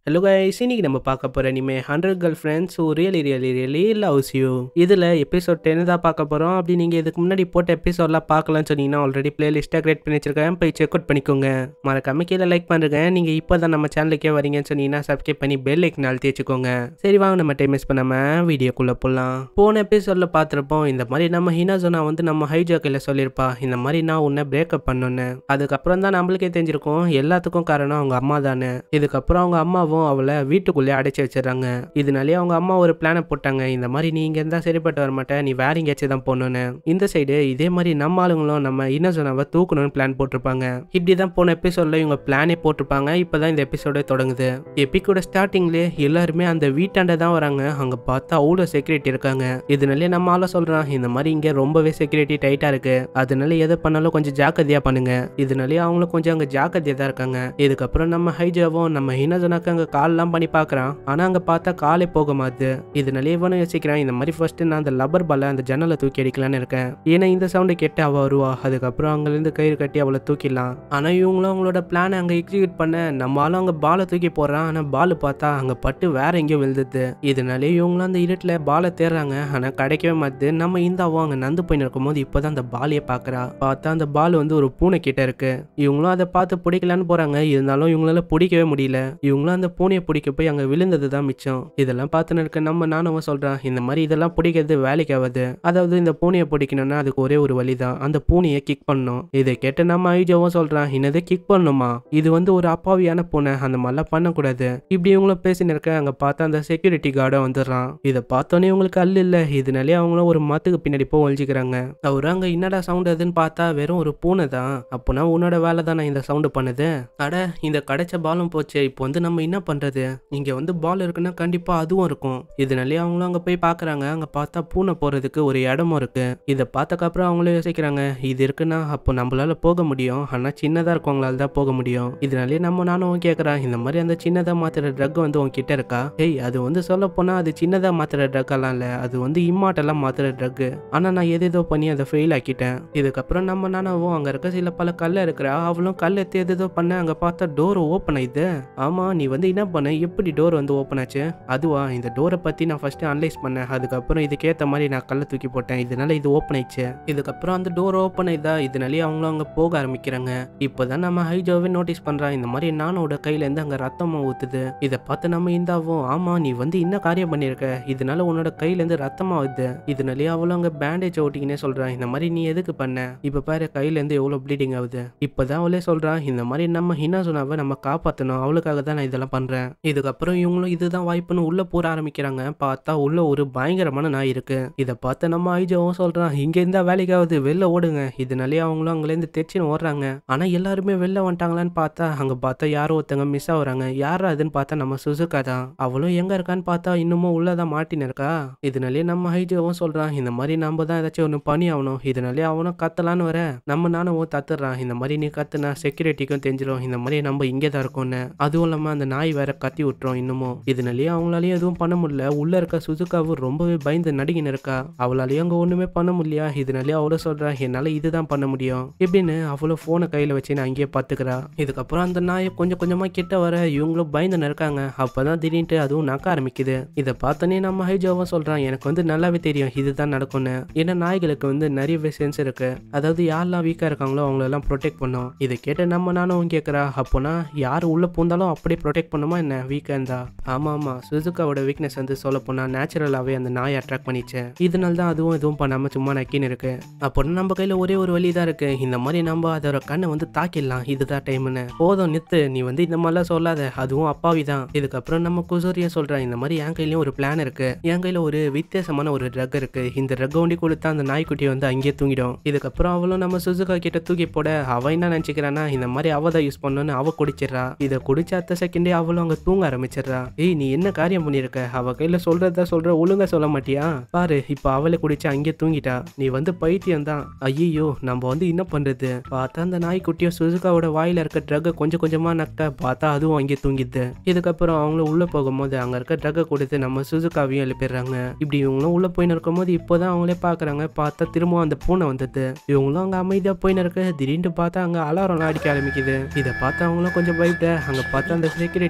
hello guys இன்னைக்கு நம்ம பார்க்க போகிற இனிமே hundred girl friends oh really really really loves you இதில் எபிசோட் டென் தான் பார்க்க போகிறோம் அப்படி நீங்கள் இதுக்கு முன்னாடி போட்ட எபிசோட்லாம் பார்க்கலாம்னு சொன்னீங்கன்னா ஆல்ரெடி பிளேலிஸ்ட்டாக கிரியேட் பண்ணி வச்சிருக்கேன் போய் செக் அவுட் பண்ணிக்கோங்க மறக்காம கீழே லைக் பண்ணுறேங்க நீங்கள் இப்போ தான் நம்ம சேனலுக்கே வரீங்கன்னு சொன்னீங்கன்னா சப்ஸ்கிரைப் பண்ணி பெல் லைக் அழுத்தி வச்சுக்கோங்க சரி வாங்க நம்ம டைம் மிஸ் பண்ணாமல் வீடியோக்குள்ளே போகலாம் போன எபிசோடில் பார்த்துருப்போம் இந்த மாதிரி நம்ம ஹினாசோனா வந்து நம்ம ஹைஜாக்கில் சொல்லியிருப்பா இந்த மாதிரி நான் உன்னை பிரேக்கப் பண்ணுன்னு அதுக்கப்புறம் தான் நம்மளுக்கே தெரிஞ்சிருக்கும் எல்லாத்துக்கும் காரணம் அவங்க அம்மா தானே இதுக்கப்புறம் அவங்க அம்மாவும் அவளை வீட்டுக்குள்ளே அடைச்சி வச்சிடறாங்க இதனாலே அவங்க அம்மா ஒரு பிளானை போட்டாங்க இந்த மாதிரி நீ இங்கே இருந்தால் சரிப்பட்டு வர மாட்டேன் நீ வேற எங்கேயாச்சும் தான் போகணுன்னு இந்த சைடு இதே மாதிரி நம்ம ஆளுங்களும் நம்ம இன்னசோனாவை தூக்கணும்னு பிளான் போட்டிருப்பாங்க இப்படி தான் போன எபிசோடில் இவங்க பிளானே போட்டிருப்பாங்க இப்போ தான் இந்த எபிசோடே தொடங்குது எப்பிக்கோட ஸ்டார்டிங்லேயே எல்லாருமே அந்த வீட்டாண்ட தான் வராங்க அங்கே பார்த்தா அவ்வளோ செக்யூரிட்டி இருக்காங்க இதனாலே நம்ம ஆள சொல்கிறான் இந்த மாதிரி இங்கே ரொம்பவே செக்யூரிட்டி டைட்டாக இருக்கு அதனால எதை பண்ணாலும் கொஞ்சம் ஜாக்கிரதையாக பண்ணுங்க இதனாலே அவங்களும் கொஞ்சம் அங்கே ஜாக்கிரதையாக தான் இருக்காங்க இதுக்கப்புறம் நம்ம ஹைஜாவும் நம்ம ஹினஜனாக்கு அங்கே கால்லாம் பண்ணி பார்க்குறான் ஆனால் அங்கே பார்த்தா காலே போக மாட்டுது இதனாலே இவனும் யோசிக்கிறான் இந்த மாதிரி ஃபர்ஸ்ட் நான் அந்த லப்பர் பாலை அந்த ஜன்னலை தூக்கி அடிக்கலான்னு இருக்கேன் ஏன்னா இந்த சவுண்டு கேட்டு அவள் வருவா அதுக்கப்புறம் அங்கேருந்து கயிறு கட்டி அவளை தூக்கிடலாம் ஆனால் இவங்களும் அவங்களோட பிளானை அங்கே எக்ஸிக்யூட் பண்ண நம்ம ஆளும் அங்கே பாலை தூக்கி போடுறான் ஆனால் பால் பார்த்தா அங்கே பட்டு வேற எங்கேயோ விழுந்துது இதனாலே இவங்களும் அந்த இருட்டில் பாலை தேடுறாங்க ஆனால் கிடைக்கவே மாட்டுது நம்ம இந்தாவும் அங்கே நந்து போய் இருக்கும்போது இப்போதான் அந்த பாலையே பார்க்குறா பார்த்தா அந்த பால் வந்து ஒரு பூனை கிட்ட இருக்கு இவங்களும் அதை பார்த்து பிடிக்கலான்னு போறாங்க இருந்தாலும் இவங்களால பிடிக்கவே முடியல இவங்களும் அந்த பூனையை பிடிக்க போய் அங்கே விழுந்தது தான் மிச்சம் இதெல்லாம் பார்த்துன்னு இருக்க நம்ம நானும் சொல்றான் இந்த மாதிரி இதெல்லாம் பிடிக்கிறது வேலைக்கு ஆகாது அதாவது இந்த பூனையை பிடிக்கணும்னா அதுக்கு ஒரே ஒரு வழி தான் அந்த பூனையை கிக் பண்ணணும் இதை கேட்டு நம்ம ஐஜோவும் சொல்றான் என்னது கிக் பண்ணணுமா இது வந்து ஒரு அப்பாவியான பூனை அந்த மாதிரிலாம் பண்ணக்கூடாது இப்படி இவங்களும் பேசின்னு இருக்க அங்கே பார்த்தா அந்த செக்யூரிட்டி கார்டும் வந்துடுறான் இதை பார்த்தோன்னே இவங்களுக்கு அல்ல இல்லை இதனாலே அவங்களும் ஒரு மத்துக்கு பின்னாடி போய் ஒழிஞ்சிக்கிறாங்க அவரு அங்கே என்னடா சவுண்ட் அதுன்னு பார்த்தா வெறும் ஒரு பூனை தான் அப்போனா உன்னோட வேலை தான் நான் இந்த சவுண்டு பண்ணுது அட இந்த கிடைச்ச பாலும் போச்சு இப்போ வந்து நம்ம என்ன பண்றது இங்க வந்து பால் இருக்குன்னா கண்டிப்பா அதுவும் இருக்கும் இதனாலே அவங்களும் அங்க போய் பாக்குறாங்க அங்க பார்த்தா பூனை போறதுக்கு ஒரு இடமும் இருக்கு இதை பார்த்ததுக்கப்புறம் அவங்களும் யோசிக்கிறாங்க இது இருக்குன்னா அப்போ நம்மளால போக முடியும் ஆனா சின்னதா இருக்கவங்களால தான் போக முடியும் இதனாலே நம்ம நானும் கேட்கறேன் இந்த மாதிரி அந்த சின்னதா மாத்துற ட்ரக் வந்து உன்கிட்ட இருக்கா ஏய் அது வந்து சொல்ல போனா அது சின்னதா மாத்துற ட்ரக் எல்லாம் இல்ல அது வந்து இம்மாட்டெல்லாம் மாத்துற ட்ரக் ஆனா நான் எதேதோ பண்ணி அதை ஃபெயில் ஆக்கிட்டேன் இதுக்கப்புறம் நம்ம நானாவும் அங்க இருக்க சில பல கல்ல இருக்கிறா அவளும் கல் எடுத்து எதேதோ பண்ண அங்க பார்த்தா டோர் ஓப்பன் ஆயிடுது ஆமா நீ வந்து என்ன பண்ண எப்படி டோர் வந்து ஓப்பன் ஆச்சு அதுவா இந்த டோரை பத்தி நான் ஃபர்ஸ்ட் அனலைஸ் பண்ணேன் அதுக்கப்புறம் இதுக்கேத்த மாதிரி நான் கல்லை தூக்கி போட்டேன் இதனால இது ஓப்பன் ஆயிடுச்சு இதுக்கப்புறம் அந்த டோர் ஓப்பன் ஆயிதா இதனாலே அவங்களும் அங்க போக ஆரம்பிக்கிறாங்க இப்போதான் நம்ம ஹைஜோவே நோட்டீஸ் பண்றான் இந்த மாதிரி நானோட கையில இருந்து அங்க ரத்தமா ஊத்துது இதை பார்த்து நம்ம இந்தாவும் ஆமா நீ வந்து என்ன காரியம் பண்ணிருக்க இதனால உன்னோட கையில இருந்து ரத்தமா வருது இதனாலே அவளும் அங்க பேண்டேஜ் ஓட்டிக்கினே சொல்றான் இந்த மாதிரி நீ எதுக்கு பண்ண இப்ப பாரு கையில இருந்து எவ்வளவு ப்ளீடிங் ஆகுது இப்பதான் அவளே சொல்றான் இந்த மாதிரி நம்ம ஹினாசுனாவை நம்ம காப்பாத்தணும் அவளுக்காக தான் நான் இதெல்லாம் பண்றேன் இதுக்கப்புறம் இவங்களும் இதுதான் வாய்ப்புன்னு உள்ள போற ஆரம்பிக்கிறாங்க பார்த்தா உள்ள ஒரு பயங்கரமான நாய் இருக்கு இதை பார்த்து நம்ம ஐஜோவும் சொல்றான் இங்க இருந்தா வேலைக்காவது வெளில ஓடுங்க இதனாலே அவங்களும் அங்கிலேருந்து தெச்சின்னு ஓடுறாங்க ஆனா எல்லாருமே வெளில வந்துட்டாங்களான்னு பார்த்தா அங்க பார்த்தா யாரோ ஒருத்தங்க மிஸ் ஆகுறாங்க யாரா அதுன்னு பார்த்தா நம்ம சுசுகா தான் அவளும் எங்க இருக்கான்னு பார்த்தா இன்னமும் உள்ளதான் மாட்டின்னு இருக்கா இதனாலே நம்ம ஹைஜோவும் சொல்றான் இந்த மாதிரி நம்ம தான் ஏதாச்சும் ஒன்று பண்ணி ஆகணும் இதனாலே அவனும் கத்தலான்னு வர நம்ம நானும் தத்துறான் இந்த மாதிரி நீ கத்துனா செக்யூரிட்டிக்கும் தெரிஞ்சிடும் இந்த மாதிரி நம்ம இங்கே தான் இருக்கோம்னு அதுவும் இல்லாமல் அந்த நாய் வேற கத்தி விட்டுரும் இன்னமும் இதனாலேயே அவங்களாலையும் எதுவும் பண்ண முடியல உள்ள இருக்க சுசுகாவும் ரொம்பவே பயந்து நடுங்கின்னு இருக்கா அவளாலையும் அங்கே ஒன்றுமே பண்ண முடியல இதனாலே அவளும் சொல்றா என்னால் இதுதான் பண்ண முடியும் எப்படின்னு அவளும் ஃபோனை கையில் வச்சு நான் அங்கேயே பார்த்துக்கிறா இதுக்கப்புறம் அந்த நாயை கொஞ்சம் கொஞ்சமாக கிட்ட வர இவங்களும் பயந்துன்னு இருக்காங்க அப்பதான் திடீர்னு அதுவும் நக்க ஆரம்பிக்குது இதை பார்த்தோன்னே நம்ம ஹைஜோவும் சொல்றான் எனக்கு வந்து நல்லாவே தெரியும் இதுதான் நடக்கும்னு ஏன்னா நாய்களுக்கு வந்து நிறையவே சென்ஸ் இருக்கு அதாவது யாரெல்லாம் வீக்காக இருக்காங்களோ அவங்களெல்லாம் ப்ரொடெக்ட் பண்ணும் இதை கேட்டு நம்ம நானும் கேட்குறா அப்போனா யார் உள்ளே பூந்தாலும் அப்படியே ப்ரொடெக்ட் பண்ணுமா என்ன வீக்காக இருந்தா ஆமாம் ஆமாம் சுசுகாவோட வீக்னஸ் வந்து சொல்ல போனால் நேச்சுரலாகவே அந்த நாயை அட்ராக்ட் பண்ணிச்சு இதனால தான் அதுவும் எதுவும் பண்ணாமல் சும்மா நக்கின்னு இருக்கு அப்போனா நம்ம கையில் ஒரே ஒரு வழி தான் இருக்கு இந்த மாதிரி நம்ம அதோட கண்ணை வந்து தாக்கிடலாம் இதுதான் டைம்னு போதும் நித்து நீ வந்து இந்த மாதிரிலாம் சொல்லாத அதுவும் அப்பாவி தான் இதுக்கப்புறம் நம்ம குசூரியா சொல்கிறேன் இந்த மாதிரி என் கையிலயும் ஒரு பிளான் இருக்கு என் கையில் ஒரு வித்தியாசமான ஒரு ட்ரக் இருக்கு இந்த ட்ரக் ஒண்டி கொடுத்தா அந்த நாய்க்குட்டி வந்து அங்கேயே தூங்கிடும் இதுக்கப்புறம் அவளும் நம்ம சுசுகா கிட்ட தூக்கி போட அவ என்ன நினைச்சுக்கிறானா இந்த மாதிரி அவ தான் யூஸ் பண்ணணும்னு அவ குடிச்சிடுறா இதை குடிச்ச அத்த செகண்டே அவளும் அங்க தூங்க ஆரம்பிச்சிடுறா ஏய் நீ என்ன காரியம் பண்ணிருக்க அவ கையில சொல்றதா சொல்ற ஒழுங்கா சொல்ல மாட்டியா பாரு இப்ப அவளை குடிச்சு அங்கேயே தூங்கிட்டா நீ வந்து பைத்தியம் தான் ஐயோ நம்ம வந்து என்ன பண்றது பார்த்தா அந்த நாய்க்குட்டியும் சுசுகாவோட வாயில இருக்க ட்ரக்கை கொஞ்சம் கொஞ்சமா நக்க பார்த்தா அதுவும் அங்கேயே தூங்கிடுது இதுக்கப்புறம் அவங்களும் உள்ள போகும்போது அங்க இருக்க ட்ரக்கை கொடுத்து நம்ம சுசுகாவையும் எழுப்பிடுறாங்க இப்படி இவங்களும் உள்ள போயின்னு இருக்கும்போது இப்போதான் அவங்களே பாக்குறாங்க பார்த்தா திரும்பவும் அந்த பூனை வந்தது இவங்களும் அங்க அமைதியா போயின்னு இருக்க திடீர்னு பார்த்தா அங்க அலாரம் அடிக்க ஆரம்பிக்குது இதை பார்த்து அவங்களும் கொஞ்சம் பயப்பட அங்க பார்த்தா அந்த செக்யூரிட்டி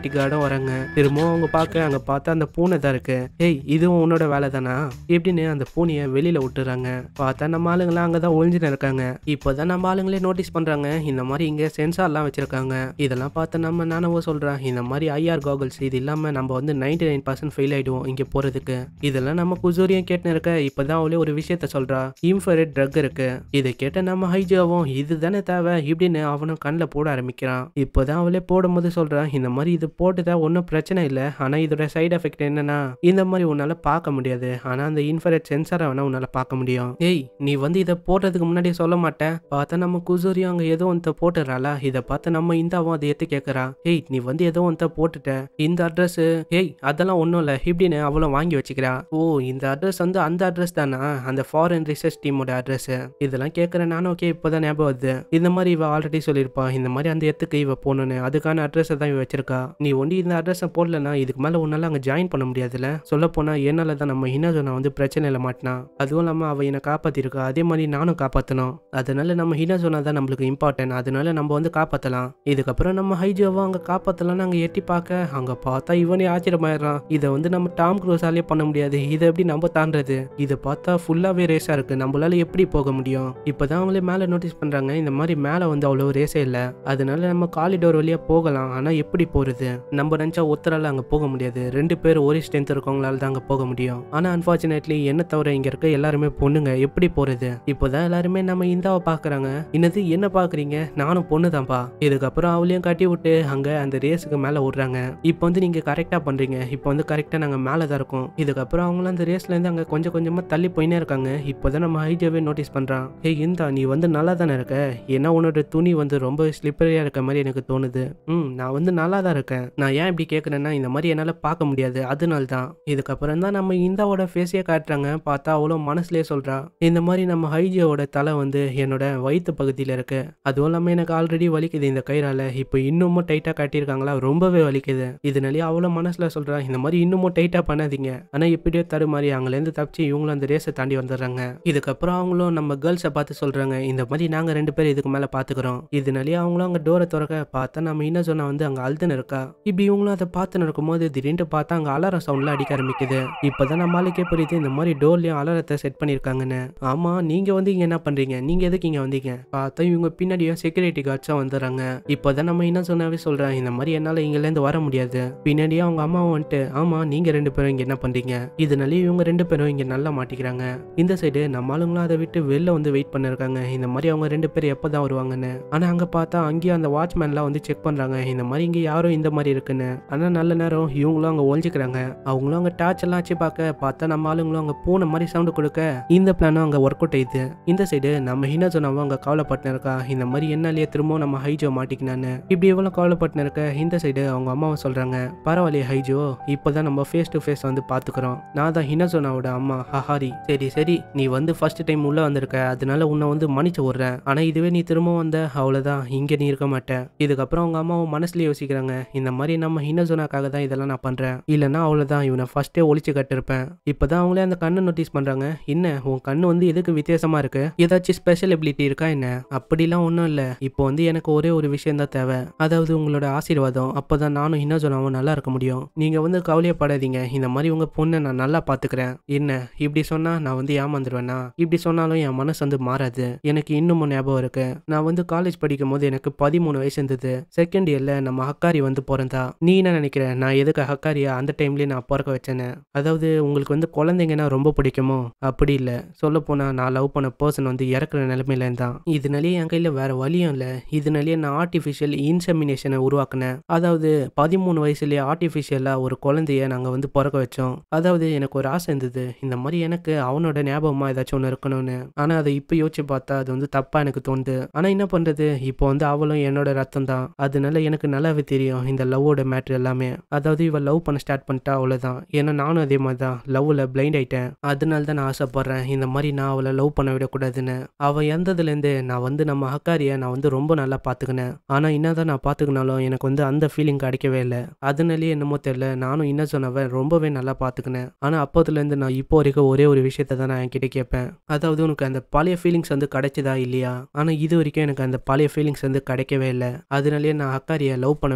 செக்யூரிட்டி கார்டும் வராங்க திரும்பவும் அவங்க பார்க்க அங்க பார்த்தா அந்த பூனை தான் இருக்கு ஏய் இதுவும் உன்னோட வேலை தானா இப்படின்னு அந்த பூனையை வெளியில விட்டுறாங்க பார்த்தா நம்ம ஆளுங்களாம் அங்கதான் ஒளிஞ்சுட்டு இருக்காங்க இப்போதான் நம்ம ஆளுங்களே நோட்டீஸ் பண்றாங்க இந்த மாதிரி இங்க சென்சார்லாம் வச்சிருக்காங்க இதெல்லாம் பார்த்து நம்ம நானவோ சொல்றேன் இந்த மாதிரி ஐஆர் காகல்ஸ் இது இல்லாம நம்ம வந்து நைன்டி நைன் பர்சன்ட் ஃபெயில் ஆயிடுவோம் இங்க போறதுக்கு இதெல்லாம் நம்ம குசூரியும் கேட்டுன்னு இருக்க இப்பதான் அவளே ஒரு விஷயத்த சொல்றா இன்ஃபரட் ட்ரக் இருக்கு இதை கேட்ட நம்ம ஹைஜாவும் இதுதானே தேவை இப்படின்னு அவனும் கண்ணில் போட ஆரம்பிக்கிறான் இப்போதான் அவளே போடும்போது சொல்றான் இந்த மாதிரி இது போட்டுட்டா ஒன்றும் பிரச்சனை இல்லை ஆனா இதோட சைடு எஃபெக்ட் என்னன்னா இந்த மாதிரி உன்னால பார்க்க முடியாது ஆனா அந்த இன்ஃபரட் சென்சாரை வேணா உன்னால பார்க்க முடியும் ஏய் நீ வந்து இதை போடுறதுக்கு முன்னாடி சொல்ல மாட்டேன் பார்த்தா நம்ம குசூரியும் அங்க ஏதோ ஒன்று போட்டுறாளா இதை பார்த்து நம்ம இந்தாவும் அதை ஏத்து கேட்கறா ஏய் நீ வந்து ஏதோ ஒன்று போட்டுட்ட இந்த அட்ரஸ் ஏய் அதெல்லாம் ஒன்றும் இல்லை இப்படின்னு அவளும் வாங்கி வச்சுக்கிறா ஓ இந்த அட்ரஸ் வந்து அந்த அட்ரஸ் தானா அந்த ஃபாரின் ரிசர்ச் டீமோட அட்ரஸ் இதெல்லாம் கேட்குறேன் நானும் ஓகே இப்போதான் ஞாபகம் வருது இந்த மாதிரி இவ ஆல்ரெடி சொல்லியிருப்பா இந்த மாதிரி அந்த இடத்துக்கு இவ போகணுன்னு அதுக்கான அட்ரஸை தான் இவ வச்சிருக்கா நீ ஒண்டி இந்த அட்ரஸை போடலன்னா இதுக்கு மேலே உன்னால அங்கே ஜாயின் பண்ண முடியாதுல்ல சொல்ல போனா என்னால தான் நம்ம ஹினாஜோனா வந்து பிரச்சனையில மாட்டினா அதுவும் இல்லாமல் அவ என்னை காப்பாத்திருக்கா அதே மாதிரி நானும் காப்பாற்றணும் அதனால நம்ம ஹினாஜோனா தான் நம்மளுக்கு இம்பார்ட்டன்ட் அதனால நம்ம வந்து காப்பாற்றலாம் இதுக்கப்புறம் நம்ம ஹைஜோவை அங்கே காப்பாற்றலாம்னு அங்கே எட்டி பார்க்க அங்கே பார்த்தா இவனே ஆச்சரியமாயிடுறான் இதை வந்து நம்ம டாம் க்ரூஸாலே பண்ண முடியாது இதை எப்படி நம்ம தாண்டது இதை பார்த்தா ஃபுல்லாகவே ரேஸாக இருக்கு நம்மளால எப்படி போக முடியும் இப்போதான் அவங்களே மேலே நோட்டீஸ் பண்ணுறாங்க இந்த மாதிரி மேலே வந்து அவ்வளோ ரேஸே இல்லை அதனால நம்ம காலிடோர் வழியாக போகலாம் ஆனால் எப்படி போகிறது நம்ம நினச்சா ஒருத்தரால அங்கே போக முடியாது ரெண்டு பேர் ஒரே ஸ்ட்ரென்த் இருக்கவங்களால தான் அங்கே போக முடியும் ஆனால் அன்ஃபார்ச்சுனேட்லி என்ன தவிர இங்கே இருக்க எல்லாருமே பொண்ணுங்க எப்படி போகிறது இப்போதான் எல்லாருமே நம்ம இந்தாவை பார்க்குறாங்க என்னது என்ன பார்க்குறீங்க நானும் பொண்ணு தான்ப்பா இதுக்கப்புறம் அவளையும் கட்டி விட்டு அங்கே அந்த ரேஸுக்கு மேலே விட்றாங்க இப்போ வந்து நீங்கள் கரெக்டாக பண்ணுறீங்க இப்போ வந்து கரெக்டாக நாங்கள் மேலே தான் இருக்கோம் இதுக்கப்புறம் அவங்களும் அந்த ரேஸ்லேருந்து அங்கே கொஞ்சம் கொஞ்சமாக தள்ளி போயினே இருக்காங்க இப்போ தான் நம்ம ஹைஜாவே நோட்டீஸ் பண்ணுறான் ஏய் இந்தா நீ வந்து நல்லா தானே இருக்க ஏன்னா உன்னோட துணி வந்து ரொம்ப ஸ்லிப்பரியாக இருக்க மாதிரி எனக்கு தோணுது ம் நான் வந்து நல்லா தான் இருக்கேன் நான் ஏன் இப்படி கேட்குறேன்னா இந்த மாதிரி என்னால் பார்க்க முடியாது அதனால தான் இதுக்கப்புறம் தான் நம்ம இந்தாவோட ஃபேஸையே காட்டுறாங்க பார்த்தா அவ்வளோ மனசுலேயே சொல்கிறா இந்த மாதிரி நம்ம ஹைஜியோட தலை வந்து என்னோட வயிற்று பகுதியில் இருக்கு அதுவும் இல்லாமல் எனக்கு ஆல்ரெடி வலிக்குது இந்த கயிறால இப்போ இன்னமும் டைட்டாக காட்டியிருக்காங்களா ரொம்பவே வலிக்குது இதனாலேயே அவ்வளோ மனசில் சொல்கிறா இந்த மாதிரி இன்னமும் டைட்டாக பண்ணாதீங்க ஆனால் எப்படியோ தருமாறி அங்கேருந்து தப்பிச்சு இவங்களும் அந்த ரேஸை தாண்டி வந்துடுறாங்க இதுக்கப்புறம் அவங்களும் நம்ம கேர்ள்ஸை பார்த்து சொல்கிறாங்க இந்த மாதிரி நாங்கள் ரெண்டு பேரும் இதுக்கு மேலே பார்த்துக்குறோம் இதனாலேயே அவங்களும் அங்கே டோரை திறக்க பார்த்தா நம்ம என்ன சொன்னா வந்து அங்கே அழுதுன்னு இருக்கா இப்படி இவங்களும் அதை பார்த்து நடக்கும்போது திடீர்னு பார்த்தா அங்கே அலாரம் சவுண்ட்லாம் அடிக்க ஆரம்பிக்குது இப்போதான் நம்மளுக்கே புரியுது இந்த மாதிரி டோர்லேயும் அலாரத்தை செட் பண்ணியிருக்காங்கன்னு ஆமாம் நீங்கள் வந்து இங்கே என்ன பண்ணுறீங்க நீங்கள் எதுக்கு இங்கே வந்தீங்க பார்த்தா இவங்க பின்னாடியும் செக்யூரிட்டி கார்ட்ஸாக வந்துடுறாங்க இப்போதான் நம்ம என்ன சொன்னாவே சொல்கிறேன் இந்த மாதிரி என்னால் இங்கேருந்து வர முடியாது பின்னாடியே அவங்க அம்மாவும் வந்துட்டு ஆமாம் நீங்கள் ரெண்டு பேரும் இங்கே என்ன பண்ணுறீங்க இதனாலே இவங்க ரெண்டு பேரும் இங்கே நல்லா மாட்டிக்கிறாங்க இந்த சைடு நம்ம ஆளுங்களும் அதை விட்டு வெளில வந்து வெயிட் பண்ணிருக்காங்க இந்த மாதிரி அவங்க ரெண்டு பேரும் எப்போ தான் வருவாங்கன்னு ஆனால் அங்கே பார்த்தா அங்கேயும் அந்த வாட்ச்மேன்லாம் வந்து செக் பண்ணுறாங்க இந்த மாதிரி இங்கே யாரும் இந்த மாதிரி இருக்குன்னு ஆனால் நல்ல நேரம் இவங்களும் அங்கே ஒழிஞ்சிக்கிறாங்க அவங்களும் அங்கே டார்ச் எல்லாம் வச்சு பார்க்க பார்த்தா நம்ம ஆளுங்களும் அங்கே பூனை மாதிரி சவுண்டு கொடுக்க இந்த பிளானும் அங்கே ஒர்க் அவுட் ஆயிடுது இந்த சைடு நம்ம ஹினா சொன்னவங்க அங்கே கவலைப்பட்டு இருக்கா இந்த மாதிரி என்னாலேயே திரும்பவும் நம்ம ஹைஜோ மாட்டிக்கினான்னு இப்படி எவ்வளோ கவலைப்பட்டு இருக்க இந்த சைடு அவங்க அம்மாவை சொல்கிறாங்க பரவாயில்லையே ஹைஜோ இப்போதான் நம்ம ஃபேஸ் டு ஃபேஸ் வந்து பார்த்துக்கிறோம் நான் தான் ஹினசோனாவோட அம்மா ஹஹாரி சரி சரி நீ வந்து ஃபர்ஸ்ட் டைம் உள்ள வந்திருக்க அதனால உன்னை வந்து மன்னிச்சு விடுறேன் ஆனா இதுவே நீ திரும்ப வந்த அவ்வளவுதான் இங்க நீ இருக்க மாட்ட இதுக்கப்புறம் அவங்க அம்மாவும் மனசுலயே யோசிக்கிறாங்க இந்த மாதிரி நம்ம ஹினசோனாக்காக தான் இதெல்லாம் நான் பண்றேன் இல்லைன்னா அவ்வளவுதான் இவனை ஃபர்ஸ்டே ஒளிச்சு கட்டிருப்பேன் இப்பதான் அவங்களே அந்த கண்ணை நோட்டீஸ் பண்றாங்க என்ன உன் கண்ணு வந்து எதுக்கு வித்தியாசமா இருக்கு ஏதாச்சும் ஸ்பெஷல் எபிலிட்டி இருக்கா என்ன அப்படிலாம் ஒன்றும் இல்லை இப்போ வந்து எனக்கு ஒரே ஒரு விஷயம் தான் தேவை அதாவது உங்களோட ஆசீர்வாதம் அப்பதான் நானும் ஹினசோனாவும் நல்லா இருக்க முடியும் நீங்க வந்து கவலையப்படாதீங்க இந்த மாதிரி உங்க பொண்ணை நான் நல்லா பாத்துக்கிறேன் என்ன இப்படி சொன்னா நான் வந்து ஏமாந்துருவேனா இப்படி சொன்னாலும் என் மனசு வந்து மாறாது எனக்கு இன்னமும் ஞாபகம் இருக்கு நான் வந்து காலேஜ் படிக்கும் போது எனக்கு பதிமூணு வயசு இருந்தது செகண்ட் இயர்ல நம்ம ஹக்காரி வந்து பிறந்தா நீ என்ன நினைக்கிற நான் எதுக்கு ஹக்காரியா அந்த டைம்லயே நான் பிறக்க வச்சேன்னு அதாவது உங்களுக்கு வந்து குழந்தைங்கன்னா ரொம்ப பிடிக்குமோ அப்படி இல்ல சொல்ல போனா நான் லவ் பண்ண பர்சன் வந்து இறக்குற நிலைமையில இருந்தான் இதனாலேயே என் கையில வேற வழியும் இல்ல இதனாலேயே நான் ஆர்டிஃபிஷியல் இன்செமினேஷனை உருவாக்குனேன் அதாவது பதிமூணு வயசுலயே ஆர்டிஃபிஷியலா ஒரு குழந்தைய நாங்க வந்து பிறக்க வச்சோம் அதாவது எனக்கு ஒரு ஆசை இருந்தது இந்த மாதிரி எனக்கு அவனோட ஞாபகமா ஏதாச்சும் ஒன்று இருக்கணும்னு ஆனா அதை இப்போ யோசிச்சு பார்த்தா அது வந்து தப்பா எனக்கு தோணுது ஆனா என்ன பண்றது இப்போ வந்து அவளும் என்னோட ரத்தம் தான் அதனால எனக்கு நல்லாவே தெரியும் இந்த லவ்வோட மேட்ரு எல்லாமே அதாவது இவ லவ் பண்ண ஸ்டார்ட் பண்ணிட்டா அவ்வளவுதான் ஏன்னா நானும் அதே மாதிரி தான் லவ்ல பிளைண்ட் ஆயிட்டேன் அதனால தான் நான் ஆசைப்படுறேன் இந்த மாதிரி நான் அவளை லவ் பண்ண விடக்கூடாதுன்னு அவ இறந்ததுலேருந்து நான் வந்து நம்ம அக்காரிய நான் வந்து ரொம்ப நல்லா பார்த்துக்கினேன் ஆனா என்னதான் நான் பார்த்துக்கினாலும் எனக்கு வந்து அந்த ஃபீலிங் கிடைக்கவே இல்லை அதனாலேயே என்னமோ தெரியல நானும் என்ன சொன்னவன் ரொம்பவே நல்லா பார்த்துக்கினேன் ஆனா அப்போதுலேருந்து நான் இப்போ வரைக்கும் ஒரே ஒரு விஷயத்த தான் நான் என்கிட்ட கேட்பேன் அதாவது உனக்கு அந்த பழைய ஃபீலிங்ஸ் வந்து கிடைச்சதா இல்லையா ஆனா இது வரைக்கும் எனக்கு அந்த பழைய ஃபீலிங்ஸ் வந்து கிடைக்கவே இல்லை அதனாலேயே நான் அக்காரியை லவ் பண்ண விட மாட்டேன்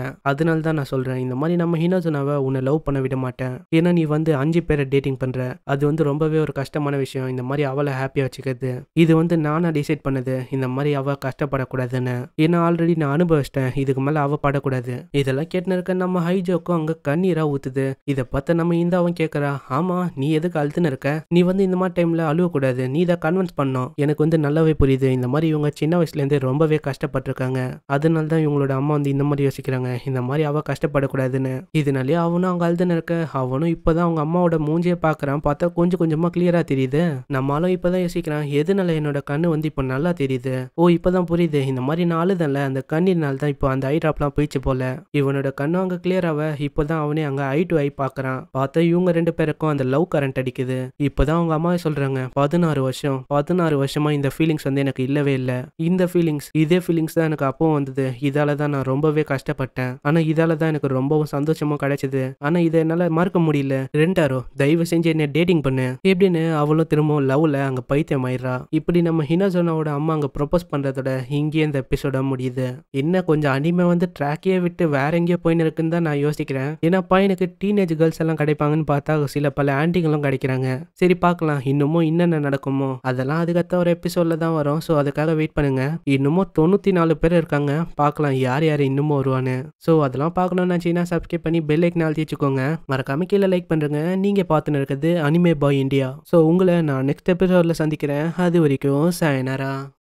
மாட்டேன் அதனால தான் நான் சொல்றேன் இந்த மாதிரி நம்ம ஹினோசுனாவை உன்னை லவ் பண்ண விட மாட்டேன் ஏன்னா நீ வந்து அஞ்சு பேரை டேட்டிங் பண்ற அது வந்து ரொம்பவே ஒரு கஷ்டமான விஷயம் இந்த மாதிரி அவளை ஹாப்பியா வச்சுக்கிறது இது வந்து நானா டிசைட் பண்ணது இந்த மாதிரி அவ கஷ்டப்படக்கூடாதுன்னு ஏன்னா ஆல்ரெடி நான் அனுபவிச்சிட்டேன் இதுக்கு மேல அவ படக்கூடாது இதெல்லாம் கேட்டுன்னு இருக்க நம்ம ஹைஜோக்கும் அங்க கண்ணீரா ஊத்துது இதை பார்த்து நம்ம இந்தாவும் கேட்கறா ஆமா நீ எதுக்கு அழுத்துன்னு இருக்க நீ வந்து இந்த மாதிரி டைம்ல அழுவக்கூடாது நீ இதை கன்வின்ஸ் பண்ணோம் எனக்கு வந்து நல்லாவே புரியுது இந்த மாதிரி இவங்க சின்ன வயசுல இருந்தே ரொம்பவே கஷ்டப்பட்டிருக்காங்க அதனால தான் இவங்களோட அம்மா வந்து இந்த மாதிரி யோசிக்கிறாங்க இந்த மாதிரி அவ கஷ்டப்படக்கூடாதுன்னு இதனாலே அவனும் அங்க அழுதுன்னு இருக்க அவனும் இப்பதான் அவங்க அம்மாவோட மூஞ்சியை பாக்குறான் பார்த்தா கொஞ்சம் கொஞ்சமா கிளியரா தெரியுது நம்மளும் இப்பதான் யோசிக்கிறான் எதனால என்னோட கண்ணு வந்து இப்போ நல்லா தெரியுது ஓ இப்பதான் புரியுது இந்த மாதிரி நான் அழுதன்ல அந்த கண்ணீர்னால தான் இப்போ அந்த ஐ ட்ராப்லாம் போயிடுச்சு போல இவனோட கண்ணும் அங்க கிளியர் ஆக இப்போதான் அவனே அங்க ஐ டு ஐ பாக்குறான் பார்த்தா இவங்க ரெண்டு பேருக்கும் அந்த லவ் கரண்ட் அடிக்குது இப்போதான் அவங்க அம்மா சொல்றாங்க பதினாறு வருஷம் பதினாறு வருஷமா இந்த ஃபீலிங்ஸ் வந்து எனக்கு இல்லவே இல்லை இந்த ஃபீலிங்ஸ் இதே ஃபீலிங்ஸ் தான் எனக்கு அப்பவும் வந்தது இதால தான் நான் ரொம்பவே கஷ்டப்பட்டேன் ஆனா இதால தான் எனக்கு ரொம்பவும் சந்தோஷமும் கிடைச்சது ஆனா இதை என்னால மறக்க முடியல ரெண்டாரோ தயவு செஞ்சு என்ன டேட்டிங் பண்ணு எப்படின்னு அவளும் திரும்பவும் லவ்ல அங்க பைத்தியம் ஆயிடுறா இப்படி நம்ம ஹினாசோனாவோட அம்மா அங்க ப்ரொபோஸ் பண்றதோட இங்கேயே இந்த எபிசோட முடியுது என்ன கொஞ்சம் அனிமே வந்து ட்ராக்கே விட்டு வேற எங்கேயோ போயின்னு இருக்குன்னு தான் நான் யோசிக்கிறேன் ஏன்னா பையனுக்கு டீனேஜ் கேர்ள்ஸ் எல்லாம் கிடைப்பாங்கன்னு பார்த்தா சில பல ஆன்டிங்களும் கிடைக்கிறாங்க சரி பார்க்கலாம் இன்னமும் என்னென்ன நடக்குமோ அதெல்லாம் அதுக்கத்த ஒரு எபிசோட்ல தான் வரும் ஸோ அதுக்காக வெயிட் பண்ணுங்க இன்னமும் தொண்ணூத்தி நாலு பேர் இருக்காங்க பார்க்கலாம் யார் யார் இன்னமும் வருவான்னு ஸோ அதெல்லாம் பார்க்கணும்னு நினச்சிங்கன்னா சப்ஸ்கிரைப் பண்ணி பெல் ஐக்கன் அழுத்தி வச்சுக்கோங்க மறக்காம கீழே லைக் பண்ணுறேங்க நீங்கள் பார்த்துன்னு இருக்கிறது அனிமே பாய் இந்தியா ஸோ உங்களை நான் நெக்ஸ்ட் எபிசோடில் சந்திக்கிறேன் அது வரைக்கும் சாயனாரா